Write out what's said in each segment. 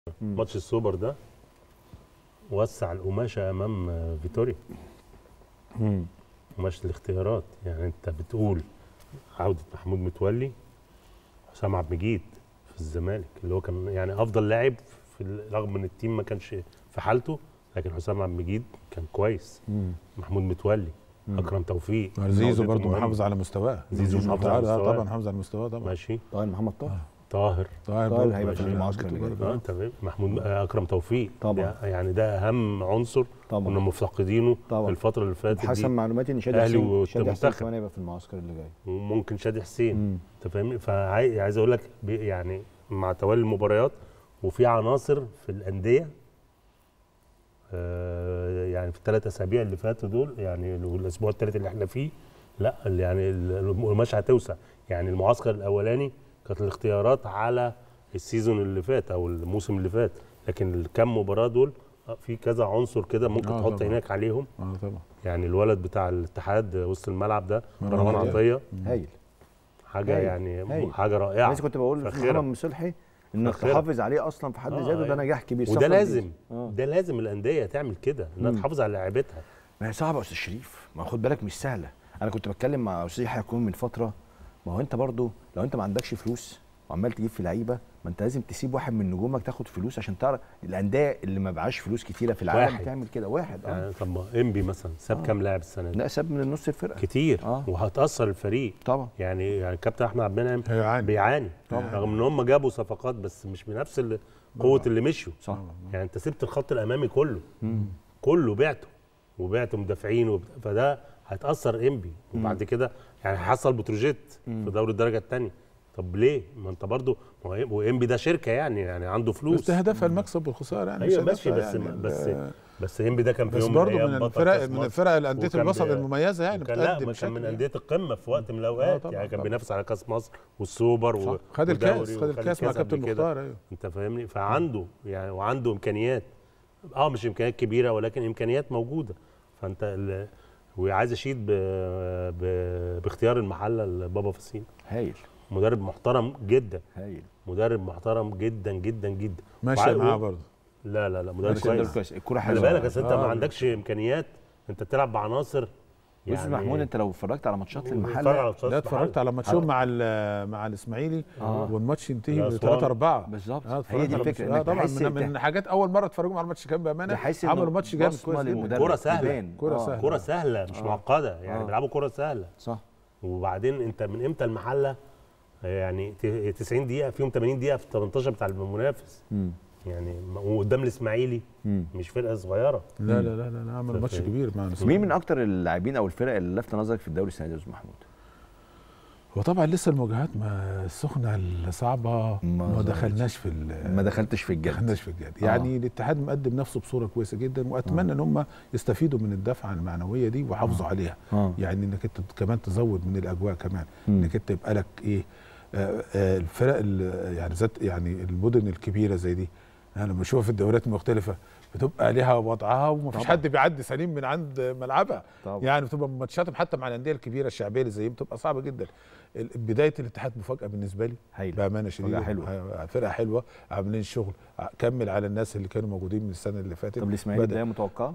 ماتش السوبر ده وسع القماشه امام آه، فيتوريا قماشه الاختيارات يعني انت بتقول عوده محمود متولي حسام عبد المجيد في الزمالك اللي هو كان يعني افضل لاعب في ال- رغم ان التيم ما كانش في حالته لكن حسام عبد المجيد كان كويس محمود متولي اكرم توفيق زيزو عودته برضه مهمة. محافظ على مستواه زيزو محافظ على آه، مستواه. طبعا محافظ على مستواه طبعا ماشي طاهر محمد طاهر طاهر طاهر طاهر برضه هيبقى في ماشي. المعسكر اللي جاي. اه انت فاهم محمود آه، اكرم توفيق طبعا. ده- يعني ده اهم عنصر طبعا. كنا مفتقدينه طبعا. في الفتره اللي فاتت حسب دي معلوماتي ان شادي أهلي حسين شادي حسين والمنتخب. كمان هيبقى في المعسكر اللي جاي وممكن شادي حسين مم. انت فاهمني فعايز اقول لك بي- يعني مع توالي المباريات وفي عناصر في الانديه آه، يعني في الثلاث اسابيع اللي فاتوا دول يعني الاسبوع الثالث اللي احنا فيه لا ال- يعني ال- القماشه هتوسع يعني المعسكر الاولاني كانت الاختيارات على السيزون اللي فات او الموسم اللي فات لكن الكام مباراه دول آه، في كذا عنصر كده ممكن آه، تحط طبعا. عينك عليهم اه طبعا يعني الولد بتاع الاتحاد وسط الملعب ده مروان مروان عطية. عطيه هايل حاجه هايل. يعني هايل. حاجه انا رائعه لسه كنت بقول فاخرة. محمد مصلحي انك فاخرة. تحافظ عليه اصلا في حد آه، ذاته ده أيوة. نجاح كبير وده صفقة لازم جديدة. آه. ده لازم الانديه تعمل كده انها مم. تحافظ على لاعبتها ما هي صعبه يا استاذ شريف ما خد بالك مش سهله انا كنت بتكلم مع استاذ يحيى يكون من فتره ما هو انت برضو لو انت ما عندكش فلوس وعمال تجيب في لعيبه ما انت لازم تسيب واحد من نجومك تاخد فلوس عشان تعرف الانديه اللي ما معاش فلوس كتيره في العالم واحد. تعمل كده واحد اه يعني طب ما انبي مثلا ساب آه. كام لاعب السنه دي لا ساب من النص الفرقه كتير آه. وهتاثر الفريق طبعا يعني يعني الكابتن احمد عبد المنعم هيعاني بيعاني طبعا. رغم ان هم جابوا صفقات بس مش بنفس ال- قوه اللي مشوا صح يعني انت سبت الخط الامامي كله كله بعته وبعت مدافعين وبت... فده هتاثر انبي وبعد كده يعني هيحصل بتروجيت في دوري الدرجه الثانيه طب ليه؟ ما انت برضه ما هو وانبي ده شركه يعني يعني عنده فلوس بس هدفها المكسب والخساره يعني مش ايوه ماشي هدفها بس يعني بس ال- بس انبي ده كان في بس يوم برضه الأيام من بطل الفرق كأس من مصر. الفرق الانديه وكان الوسط بي- المميزه يعني وكان لا بتقدم ما كان من بشكل انديه القمه في وقت من الاوقات طبعاً، يعني كان طبعاً. بينافس على كاس مصر والسوبر و... خد الكاس والدوري خد الكاس مع قبل كابتن كده. مختار ايوه انت فاهمني فعنده يعني وعنده امكانيات اه مش امكانيات كبيره ولكن امكانيات موجوده فانت ال... وعايز اشيد ب... ب... باختيار المحله لبابا فاسين هايل مدرب محترم جدا هايل مدرب محترم جدا جدا جدا ماشي وع- معاه و- برضه لا لا لا مدرب بس ده كويس كويس الكوره خلي حلوه بالك اصل انت آه. ما عندكش امكانيات انت بتلعب بعناصر بص يا محمود انت لو اتفرجت على ماتشات اتفرج المحله على ماتشات لا اتفرجت المحل. على ماتشهم مع ال- مع الاسماعيلي آه. والماتش ينتهي ب الأسوان. 3 4 بالظبط اه هي دي اتفرجت على الفكره ماتش- اه انك طبعا تحس من, من حاجات اول مره اتفرجوا على الماتش كان بامانه تحس عملوا ماتش جامد بصمة كويس جدا للمدرب كرة سهلة. تبان. كرة آه. سهلة. كرة سهلة مش آه. معقدة يعني آه. بيلعبوا كرة سهلة صح وبعدين انت من امتى المحلة يعني ت- 90 دقيقة فيهم 80 دقيقة في 18 بتاع المنافس مم. يعني م- وقدام الاسماعيلي مم. مش فرقة صغيرة لا لا لا لا, لا عمل ماتش فاهم. كبير مع مين من اكتر اللاعبين او الفرق اللي لفت نظرك في الدوري السنه دي يا استاذ محمود؟ هو طبعا لسه المواجهات ما السخنه الصعبه ما ما دخلناش في ال- ما دخلتش في ما الجد دخلناش في الجد آه. يعني الاتحاد مقدم نفسه بصوره كويسه جدا واتمنى ان هم يستفيدوا من الدفعه المعنويه دي ويحافظوا عليها اه يعني انك انت كمان تزود من الاجواء كمان مم. انك انت يبقى لك ايه آه آه الفرق ال- يعني ذات يعني المدن الكبيره زي دي انا لما بشوفها في الدوريات المختلفه بتبقى ليها وضعها ومفيش طبعا. حد بيعدي سليم من عند ملعبها طبعا. يعني بتبقى ماتشاتهم حتى مع الانديه الكبيره الشعبيه اللي زي دي بتبقى صعبه جدا ال- بدايه الاتحاد مفاجاه بالنسبه لي هايل بامانه شديده مفاجأة حلوة. ه- فرقه حلوه عاملين شغل ع- كمل على الناس اللي كانوا موجودين من السنه اللي فاتت طب الاسماعيلي بدأ. بدايه متوقعه؟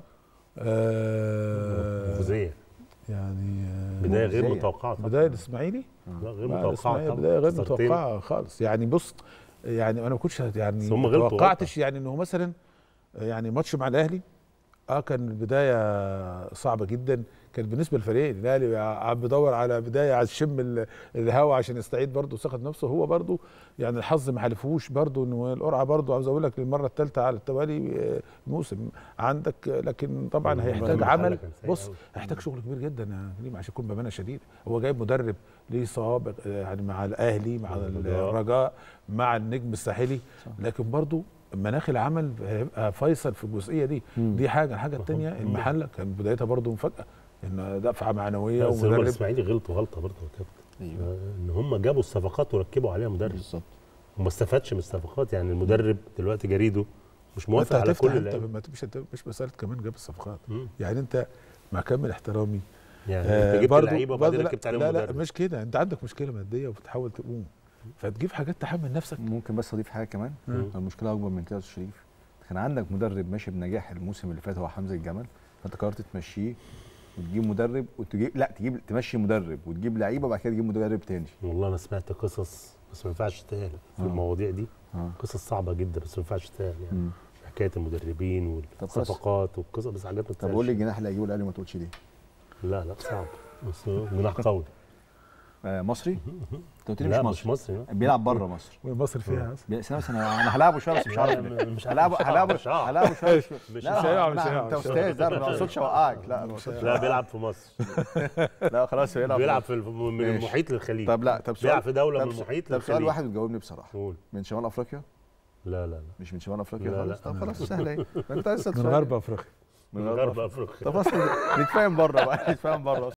آه نفوذية يعني آه بداية غير نفوذية. متوقعة طبعاً. بدايه الاسماعيلي لا غير لا، متوقعة الإسماعيلي طبعاً. بدايه غير خسارتين. متوقعه خالص يعني بص يعني انا ما كنتش هت- يعني بس هم ما غلطوا توقعتش يعني انه مثلا يعني ماتش مع الاهلي اه كان البدايه صعبه جدا كان بالنسبه للفريق الاهلي عم بيدور على بدايه عايز يشم ال- الهوا عشان يستعيد برضه ثقه نفسه هو برضه يعني الحظ ما حالفوش برضه انه القرعه برضه عاوز اقول لك للمره الثالثه على التوالي آه، الموسم عندك لكن طبعا مم. هيحتاج المحل عمل كان سيء بص أوي. هيحتاج شغل كبير جدا يا كريم عشان يكون بامانه شديد هو جايب مدرب ليه سوابق آه، يعني مع الاهلي مع الرجاء. الرجاء مع النجم الساحلي لكن برضه مناخ العمل هيبقى فيصل في الجزئيه دي مم. دي حاجه الحاجه الثانيه مم. المحله كان بدايتها برضه مفاجاه ان دفعه معنويه بس هم ومدرب الاسماعيلي غلطوا غلطة برضه يا كابتن ايوه آه، ان هم جابوا الصفقات وركبوا عليها مدرب بالظبط وما استفادش من الصفقات يعني المدرب دلوقتي جريده مش انت موافق على هتفتح كل انت اللعيبة. ما مش انت مش مساله كمان جاب الصفقات مم. يعني انت مع كامل احترامي يعني آه، انت جبت برضو- لعيبه وبعدين برضو لا- ركبت عليهم لا لا مدرب مش كده انت عندك مشكله ماديه وبتحاول تقوم فتجيب حاجات تحمل نفسك ممكن بس اضيف حاجه كمان مم. المشكله اكبر من كده يا أستاذ شريف كان عندك مدرب ماشي بنجاح الموسم اللي فات هو حمزه الجمل فانت قررت تمشيه وتجيب مدرب وتجيب لا تجيب تمشي مدرب وتجيب لعيبه وبعد كده تجيب مدرب تاني والله انا سمعت قصص بس ما ينفعش تتقال في آه. المواضيع دي اه قصص صعبه جدا بس ما ينفعش تتقال يعني مم. حكايه المدربين طب خلاص. والصفقات والقصص بس حاجات ما طب تتقالش. قول لي الجناح اللي هيجيبه الاهلي ما تقولش ليه لا لا صعب بس جناح قوي آه مصري انت قلت لي لا مش مش مصري مصري بيلعب بره مصر ومصر فيها أصلاً. بي- استنى بس انا انا هلاعبه شويه بس مش عارف لا، ليه. مش هلاعبه هلاعبه مش هعرف. هلاعبه شويه مش لا مش هيقع، مش لا، هيقع، انت مش استاذ ده أنا ما اقصدش اوقعك لا أنا ما اقصدش لا بيلعب في مصر لا خلاص بيلعب بيلعب في الف- من ماشي. المحيط للخليج طب لا طب بيلعب سؤال في دوله طب من س- المحيط طب سؤال للخليج واحد وتجاوبني بصراحه قول من شمال افريقيا لا لا لا مش من شمال افريقيا لا، خالص لا. طب خلاص سهله ايه ما انت لسه من غرب افريقيا من من غرب غرب أفريقيا. افريقيا طب خلاص نتفاهم بره بقى نتفاهم بره